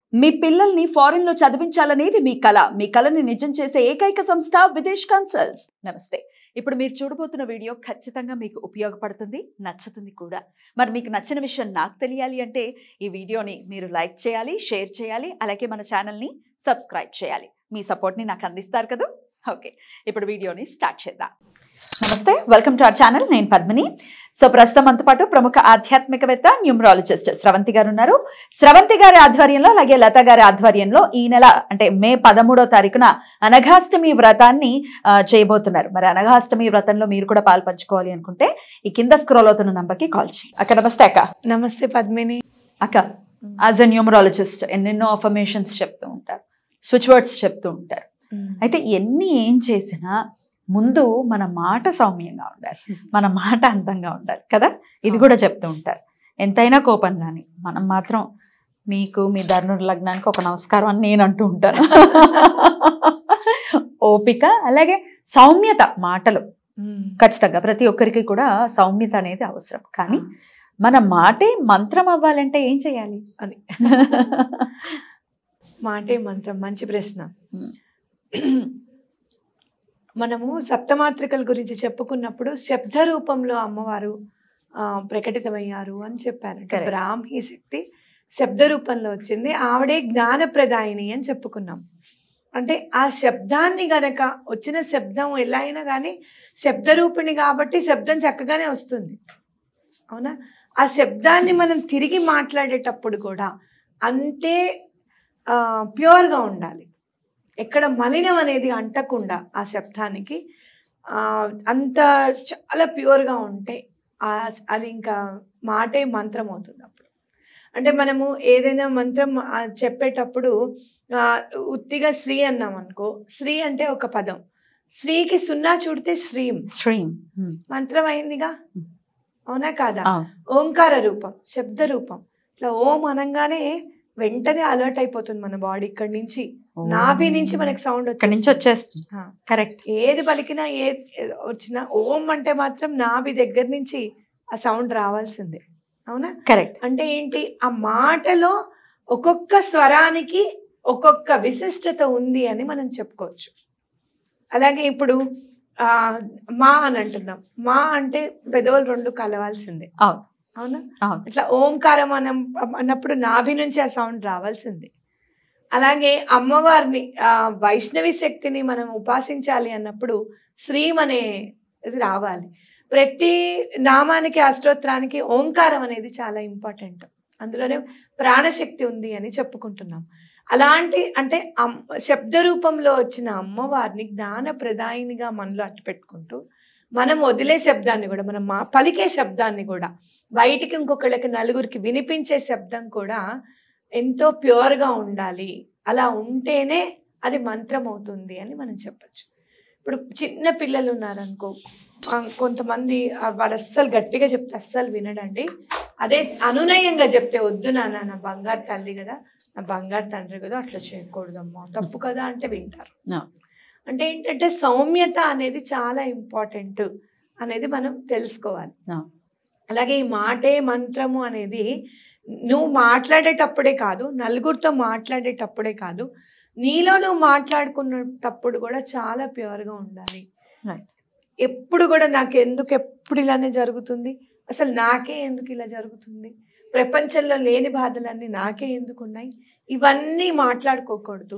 మీ పిల్లల్ని ఫారిన్ లో చదివించాలనేది మీ కళ మీ కళని నిజం చేసే ఏకైక సంస్థ విదేశ్ కన్సల్ట్స్ నమస్తే ఇప్పుడు మీరు చూడబోతున్న వీడియో ఖచ్చితంగా మీకు ఉపయోగపడుతుంది నచ్చుతుంది కూడా మరి మీకు నచ్చిన విషయం నాకు తెలియాలి అంటే ఈ వీడియోని మీరు లైక్ చేయాలి షేర్ చేయాలి అలాగే మన ఛానల్ని సబ్స్క్రైబ్ చేయాలి మీ సపోర్ట్ని నాకు అందిస్తారు కదా ఓకే ఇప్పుడు వీడియోని స్టార్ట్ చేద్దాం నమస్తే వెల్కమ్ టు అవర్ ఛానల్ నేను పద్మిని సో ప్రస్తుతం మనతో పాటు ప్రముఖ ఆధ్యాత్మికవేత్త న్యూమరాలజిస్ట్ స్రవంతి గారు ఉన్నారు స్రవంతి గారి ఆధ్వర్యంలో అలాగే లత గారి ఆధ్వర్యంలో ఈ నెల అంటే మే పదమూడో తారీఖున అనఘాష్టమి వ్రతాన్ని ఆ, చేయబోతున్నారు మరి అనఘాష్టమి వ్రతంలో మీరు కూడా పాలు పంచుకోవాలి అనుకుంటే ఈ కింద స్క్రోల్ అవుతున్న నంబర్కి కాల్ చేయండి అక్క నమస్తే అక్క నమస్తే పద్మిని అక్క యాజ్ అ న్యూమరాలజిస్ట్ ఎన్నెన్నో అఫర్మేషన్స్ చెప్తూ ఉంటారు స్విచ్ వర్డ్స్ చెప్తూ ఉంటారు అయితే ఎన్ని ఏం చేసినా ముందు మన మాట సౌమ్యంగా ఉండాలి మన మాట అందంగా ఉండాలి కదా ఇది కూడా చెప్తూ ఉంటారు ఎంతైనా కోపం రాని మనం మాత్రం మీకు మీ ధర్నుర్ లగ్నానికి ఒక నమస్కారం అని నేను అంటూ ఉంటాను ఓపిక అలాగే సౌమ్యత మాటలు ఖచ్చితంగా ప్రతి ఒక్కరికి కూడా సౌమ్యత అనేది అవసరం కానీ మన మాటే మంత్రం అవ్వాలంటే ఏం చేయాలి అది మాటే మంత్రం మంచి ప్రశ్న Hmm. మనము సప్తమాత్రికల గురించి చెప్పుకున్నప్పుడు శబ్ద రూపంలో అమ్మవారు ఆ, ప్రకటితమయ్యారు అని చెప్పారు Correct. బ్రాహ్మీ శక్తి శబ్ద రూపంలో వచ్చింది ఆవిడే జ్ఞానప్రదాయిని అని చెప్పుకున్నాం అంటే ఆ శబ్దాన్ని గనక వచ్చిన శబ్దం ఎలా అయినా కానీ శబ్దరూపిణి కాబట్టి శబ్దం చక్కగానే వస్తుంది అవునా ఆ శబ్దాన్ని మనం తిరిగి మాట్లాడేటప్పుడు కూడా అంతే ఆ, ప్యూర్గా ఉండాలి ఎక్కడ మలినం అనేది అంటకుండా ఆ శబ్దానికి ఆ, అంత చాలా ప్యూర్గా ఉంటే ఆ అది ఇంకా మాటే మంత్రం అవుతుంది అప్పుడు అంటే మనము ఏదైనా మంత్రం ఆ, చెప్పేటప్పుడు ఆ, ఉత్తిగా శ్రీ అన్నాం అనుకో శ్రీ అంటే ఒక పదం శ్రీకి సున్నా చూడితే శ్రీం స్ట్రీమ్ మంత్రం అయిందిగా Hmm. అవునా కాదా అవును ఓంకార రూపం శబ్ద రూపం ఇట్లా ఓం అనగానే వెంటనే అలర్ట్ అయిపోతుంది మన బాడీ ఇక్కడి నుంచి నాభి నుంచి మనకి సౌండ్ ఇక్కడ నుంచి వచ్చేస్తుంది ఆ. కరెక్ట్ ఏది పలికినా ఏ వచ్చినా ఓం అంటే మాత్రం నాభి దగ్గర నుంచి ఆ సౌండ్ రావాల్సిందే అవునా కరెక్ట్ అంటే ఏంటి ఆ మాటలో ఒక్కొక్క స్వరానికి ఒక్కొక్క విశిష్టత ఉంది అని మనం చెప్పుకోవచ్చు అలాగే ఇప్పుడు ఆ మా అని అంటున్నాం మా అంటే పెదవులు రెండు కలవాల్సిందే అవును అవునా అవును ఇట్లా ఓంకారం అనం అన్నప్పుడు నాభి నుంచి ఆ సౌండ్ రావాల్సిందే అలాగే అమ్మవారిని ఆ వైష్ణవి శక్తిని మనం ఉపాసించాలి అన్నప్పుడు శ్రీం అనే ఇది రావాలి ప్రతి నామానికి అష్టోత్తరానికి ఓంకారం అనేది చాలా ఇంపార్టెంట్ అందులోనే ప్రాణశక్తి ఉంది అని చెప్పుకుంటున్నాం అలాంటి అంటే అమ్ శబ్ద రూపంలో వచ్చిన అమ్మవారిని జ్ఞాన ప్రదాయినిగా మనలో అట్టు పెట్టుకుంటూ మనం వదిలే శబ్దాన్ని కూడా మనం మా పలికే శబ్దాన్ని కూడా బయటికి ఇంకొకళ్ళకి నలుగురికి వినిపించే శబ్దం కూడా ఎంతో ప్యూర్గా ఉండాలి అలా ఉంటేనే అది మంత్రం అవుతుంది అని మనం చెప్పచ్చు ఇప్పుడు చిన్న పిల్లలు ఉన్నారనుకో ఆ, కొంతమంది ఆ, వాడు అస్సలు గట్టిగా చెప్తే అస్సలు వినడండి అదే అనునయంగా చెప్తే వద్దు నాన్న నా బంగారు తల్లి కదా నా బంగారు తండ్రి కదా అట్లా చేయకూడదమ్మా తప్పు కదా అంటే వింటారు No. అంటే ఏంటంటే సౌమ్యత అనేది చాలా ఇంపార్టెంట్ అనేది మనం తెలుసుకోవాలి No. అలాగే ఈ మాటే మంత్రము అనేది నువ్వు మాట్లాడేటప్పుడే కాదు నలుగురితో మాట్లాడేటప్పుడే కాదు నీలో నువ్వు మాట్లాడుకునేటప్పుడు కూడా చాలా ప్యూర్గా ఉండాలి Right. ఎప్పుడు కూడా నాకు ఎందుకు ఎప్పుడు ఇలానే జరుగుతుంది అసలు నాకే ఎందుకు ఇలా జరుగుతుంది ప్రపంచంలో లేని బాధలన్నీ నాకే ఎందుకు ఉన్నాయి ఇవన్నీ మాట్లాడుకోకూడదు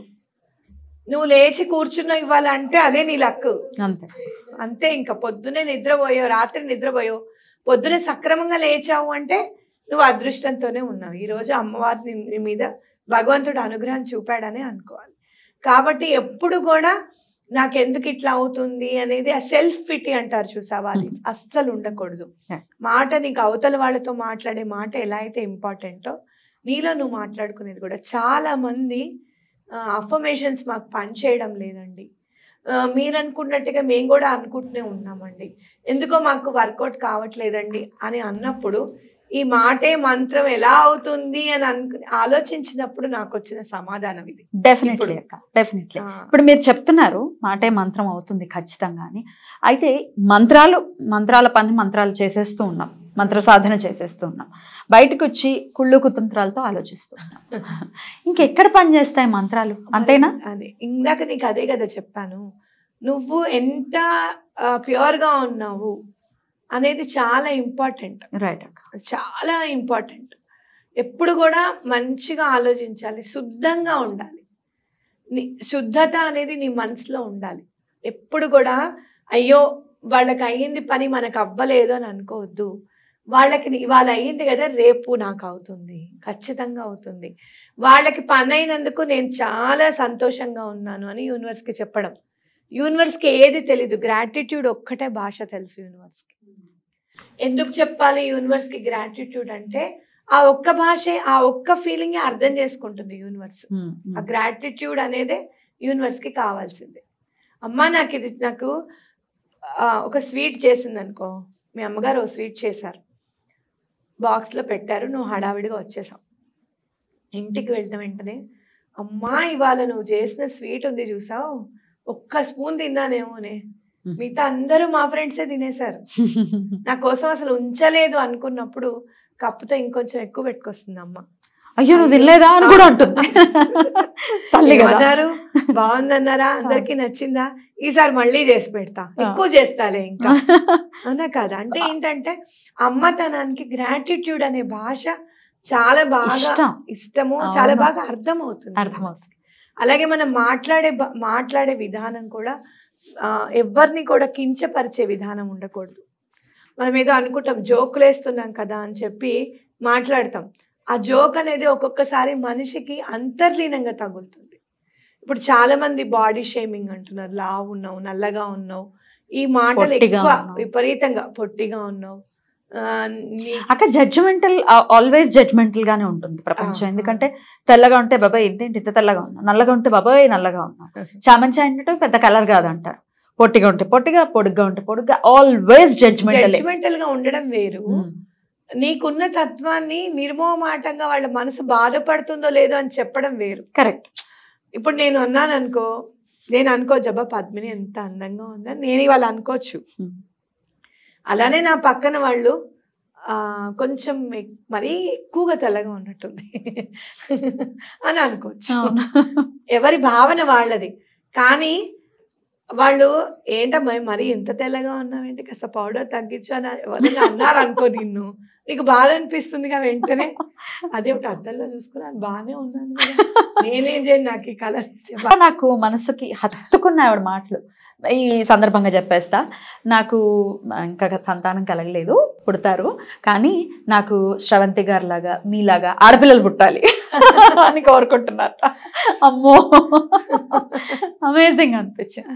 నువ్వు లేచి కూర్చున్నావు ఇవ్వాలంటే అంటే అదే నీ లక్కు అంతే అంతే ఇంకా పొద్దునే నిద్రపోయావు రాత్రి నిద్రపోయావు పొద్దునే సక్రమంగా లేచావు అంటే నువ్వు అదృష్టంతోనే ఉన్నావు ఈరోజు అమ్మవారిని నీ మీద భగవంతుడు అనుగ్రహం చూపాడనే అనుకోవాలి కాబట్టి ఎప్పుడు కూడా నాకు ఎందుకు ఇట్లా అవుతుంది అనేది ఆ సెల్ఫ్ పిటి అంటారు చూసావా అది అస్సలు ఉండకూడదు Yeah. మాట నీకు అవతల వాళ్ళతో మాట్లాడే మాట ఎలా అయితే ఇంపార్టెంటో నీలో నువ్వు మాట్లాడుకునేది కూడా చాలా మంది అఫర్మేషన్స్ మాకు పనిచేయడం లేదండి ఆ, మీరు అనుకున్నట్టుగా మేము కూడా అనుకుంటూనే ఉన్నామండి ఎందుకో మాకు వర్కౌట్ కావట్లేదండి అని అన్నప్పుడు ఈ మాటే మంత్రం ఎలా అవుతుంది అని అనుకు ఆలోచించినప్పుడు నాకు వచ్చిన సమాధానం ఇది డెఫినెట్లీ అక్క డెఫినెట్లీ ఆ, ఇప్పుడు మీరు చెప్తున్నారు మాటే మంత్రం అవుతుంది ఖచ్చితంగా అని అయితే మంత్రాలు మంత్రాల పని మంత్రాలు చేసేస్తూ ఉన్నాం మంత్ర సాధన చేసేస్తూ ఉన్నాం బయటకు వచ్చి కుళ్ళు కుతంత్రాలతో ఆలోచిస్తూ ఉన్నాం ఇంకెక్కడ పని చేస్తాయి మంత్రాలు అంతేనా అదే ఇందాక నీకు అదే కదా చెప్పాను నువ్వు ఎంత ప్యూర్ గా ఉన్నావు అనేది చాలా ఇంపార్టెంట్ రైట్ అక్క చాలా ఇంపార్టెంట్ ఎప్పుడు కూడా మంచిగా ఆలోచించాలి శుద్ధంగా ఉండాలి నీ శుద్ధత అనేది నీ మనసులో ఉండాలి ఎప్పుడు కూడా అయ్యో వాళ్ళకి అయ్యింది పని మనకు అవ్వలేదు అని అనుకోవద్దు వాళ్ళకి ఇవాళ అయ్యింది కదా రేపు నాకు అవుతుంది ఖచ్చితంగా అవుతుంది వాళ్ళకి పని అయినందుకు నేను చాలా సంతోషంగా ఉన్నాను అని యూనివర్స్కి చెప్పడం యూనివర్స్కి ఏది తెలీదు గ్రాటిట్యూడ్ ఒక్కటే భాష తెలుసు యూనివర్స్కి ఎందుకు చెప్పాలి యూనివర్స్కి గ్రాటిట్యూడ్ అంటే ఆ ఒక్క భాషే ఆ ఒక్క ఫీలింగ్ అర్థం చేసుకుంటుంది యూనివర్స్ ఉమ్, ఉమ్. ఆ గ్రాటిట్యూడ్ అనేదే యూనివర్స్కి కావాల్సింది అమ్మ నాకు ఇది నాకు ఆ, ఒక స్వీట్ చేసింది అనుకో మీ అమ్మగారు ఓ స్వీట్ చేశారు బాక్స్లో పెట్టారు నువ్వు హడావిడిగా వచ్చేసావు ఇంటికి వెళ్ళిన వెంటనే అమ్మా ఇవాళ నువ్వు చేసిన స్వీట్ ఉంది చూసావు ఒక్క స్పూన్ తిన్నానేమోనే మిగతా అందరూ మా ఫ్రెండ్సే తినేశారు నా కోసం అసలు ఉంచలేదు అనుకున్నప్పుడు కప్పుతో ఇంకొంచెం ఎక్కువ పెట్టుకొస్తుంది అమ్మ అయ్యో నువ్వు తినలేదా అని కూడా అంటుంది తల్లి కదా ఏమన్నారు బాగుందన్నారా అందరికి నచ్చిందా ఈసారి మళ్ళీ చేసి పెడతా ఎక్కువ చేస్తాలే ఇంకా అవునా కాదా అంటే ఏంటంటే అమ్మతనానికి గ్రాటిట్యూడ్ అనే భాష చాలా బాగా ఇష్టం ఇష్టము అవును. చాలా బాగా అర్థం అవుతుంది అర్థమవుతుంది అలాగే మనం మాట్లాడే బ- మాట్లాడే విధానం కూడా ఆ, ఎవరిని కూడా కించపరిచే విధానం ఉండకూడదు మనం ఏదో అనుకుంటాం జోకులు వేస్తున్నాం కదా అని చెప్పి మాట్లాడతాం ఆ జోక్ అనేది ఒక్కొక్కసారి మనిషికి అంతర్లీనంగా తగులుతుంది ఇప్పుడు చాలా మంది బాడీ షేమింగ్ అంటున్నారు లావు ఉన్నావు నల్లగా ఉన్నావు ఈ మాటలు పొట్టిగా ఎక్కువ ఉన్నావు. విపరీతంగా పొట్టిగా ఉన్నావు ఆ, నీ- అక్క జడ్జిమెంటల్ ఆల్వేస్ జడ్జిమెంటల్ గానే ఉంటుంది ప్రపంచం ఆ, ఎందుకంటే తెల్లగా ఉంటే బాబాయ్ ఇంతేంటి ఇంత తెల్లగా ఉన్నా నల్లగా ఉంటే బాబాయ్ నల్లగా ఉన్నా చామంచాయ అంటే పెద్ద కలర్ కాదు అంటారు పొట్టిగా ఉంటే పొట్టిగా పొడుగ్గా ఉంటే పొడుగ్గా ఆల్వేస్ జడ్జిమెంటల్ జడ్జిమెంటల్ గా ఉండడం వేరు నీకున్న తత్వాన్ని నిర్మోహమాటంగా వాళ్ళ మనసు బాధపడుతుందో లేదో అని చెప్పడం వేరు కరెక్ట్ ఇప్పుడు నేను అన్నాను అనుకో నేను అనుకో జబ్బా పద్మిని ఎంత అందంగా ఉందని నేను ఇవాళ అనుకోవచ్చు అలానే నా పక్కన వాళ్ళు ఆ, కొంచెం ఎక్- మరీ ఎక్కువగా తెల్లగా ఉన్నట్టుంది అని అనుకోవచ్చు ఎవరి భావన వాళ్ళది కానీ వాళ్ళు ఏంటమ్మా మరి ఇంత తెల్లగా ఉన్నావేంటి కాస్త పౌడర్ తగ్గించు అని ఎవరైనా అన్నారు అనుకో నిన్ను నీకు బాధ అనిపిస్తుందిగా వెంటనే అదే ఒకటి అద్దంలో చూసుకున్నాను బాగానే ఉన్నాను కదా. నేనేం చేయను నాకు ఈ కలర్ ఇస్తే బా- నాకు మనసుకి హత్తుకున్న ఆవిడ మాటలు ఈ సందర్భంగా చెప్పేస్తా నాకు ఇంకా సంతానం కలగలేదు పుడతారు కానీ నాకు శ్రవంతి గారి లాగా మీలాగా ఆడపిల్లలు పుట్టాలి అని కోరుకుంటున్నారు అమ్మో అమేజింగ్ అనిపించింది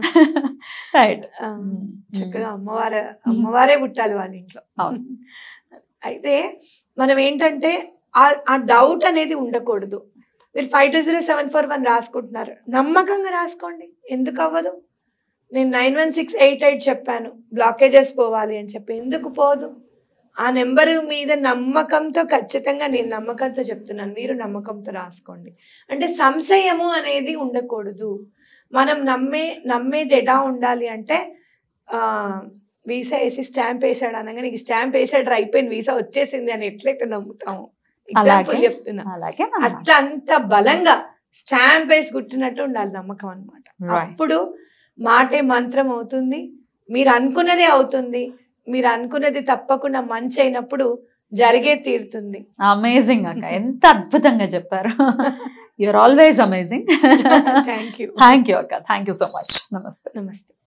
రైట్ ఆ, చక్కగా అమ్మవారు అమ్మవారే పుట్టాలి వాళ్ళ ఇంట్లో అవును. అయితే మనం ఏంటంటే ఆ- ఆ డౌట్ అనేది ఉండకూడదు మీరు five two zero seven four one రాసుకుంటున్నారు నమ్మకంగా రాసుకోండి ఎందుకు అవ్వదు నేను nine one six eight eight చెప్పాను బ్లాకేజెస్ పోవాలి అని చెప్పి ఎందుకు పోదు ఆ నెంబర్ మీద నమ్మకంతో ఖచ్చితంగా నేను నమ్మకంతో చెప్తున్నాను మీరు నమ్మకంతో రాసుకోండి అంటే సంశయము అనేది ఉండకూడదు మనం నమ్మే నమ్మేది ఎలా ఉండాలి అంటే ఆ, వీసా వేసి స్టాంప్ వేసాడు అనగా నీకు స్టాంప్ వేసాడు అయిపోయింది వీసా వచ్చేసింది అని ఎట్లయితే నమ్ముతాము ఎగ్జాంపుల్ అలాగే. చెప్తున్నా అలాగే నమ్మాలి. అట్లా అంత బలంగా స్టాంప్ వేసి కుట్టినట్టు ఉండాలి నమ్మకం అన్నమాట Right. అప్పుడు మాటే మంత్రం అవుతుంది మీరు అనుకున్నదే అవుతుంది మీరు అనుకున్నది తప్పకుండా మంచి అయినప్పుడు జరిగే తీరుతుంది అమేజింగ్ అక్క ఎంత అద్భుతంగా చెప్పారు you're always amazing thank you thank you అక్క థ్యాంక్ యూ సో మచ్ నమస్తే నమస్తే